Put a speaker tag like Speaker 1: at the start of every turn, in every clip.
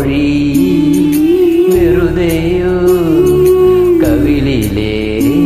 Speaker 1: കളമൊഴി വെറുതെയോ കവിളിലെ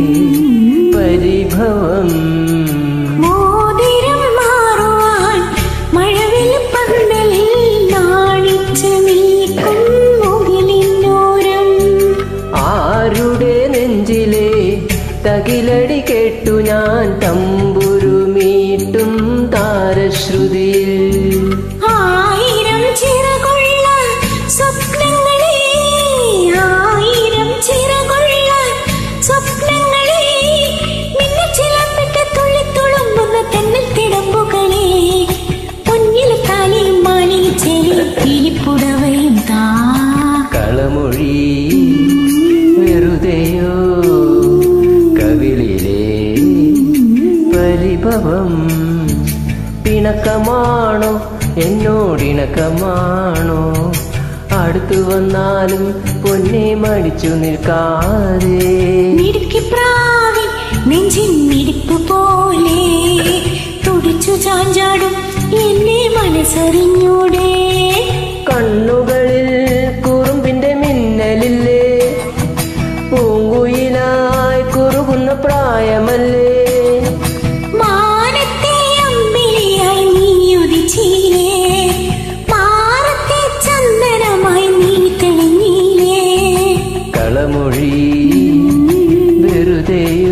Speaker 1: പരിഭവം
Speaker 2: മോതിരം മാറുവാൻ മഴവിൽ പന്തലിൽ നാണിച്ചു നിൽക്കും മുകിലിന്നോരം
Speaker 1: ആരുടെ നെഞ്ചിലെ തകിലടി കേട്ടു ഞാൻ തമ്പുരുമീട്ടും താരശ്രുതിയിൽ
Speaker 2: ആയിരം ചിറകുള്ള സ്വപ്നങ്ങളെ ആയിരം ചിറകുള്ള സ്വപ്നങ്ങളെ നിന്നെ ചിലപ്പിട്ട് തുള്ളി തുളുമ്പുന്ന തെന്നൽ തിടമ്പുകളെ പൊന്നിൽ താലിയും മാലിൽ ചെലി കിളിപ്പുടവയും താ
Speaker 1: കളമൊഴി വെറുതെയോ കവിളിലെ പരിഭവം പിണക്കമാണോ എന്നോടിണക്കമാണോ അടുത്തു വന്നാലും പൊന്നെ മടിച്ചു നിൽക്കാതെ
Speaker 2: മിടുക്കി പ്രാവി നെഞ്ചിൻ മിടിപ്പ് പോലെ തുടിച്ചു ചാഞ്ചാടും എന്നെ മനസ്സറിഞ്ഞൂടെ
Speaker 1: കണ്ണുകളിൽ കുറുമ്പിന്റെ മിന്നലില്ലേ പൂങ്കുയിലായി കുറുകുന്ന പ്രായമല്ലേ
Speaker 2: മാനത്തെ അമ്പിളിയായി നീ ഉദിച്ചില്ലേ മാറത്തെ ചന്ദനമായി നീ തെളിഞ്ഞില്ലേ
Speaker 1: കളമൊഴി വെറുതെയോ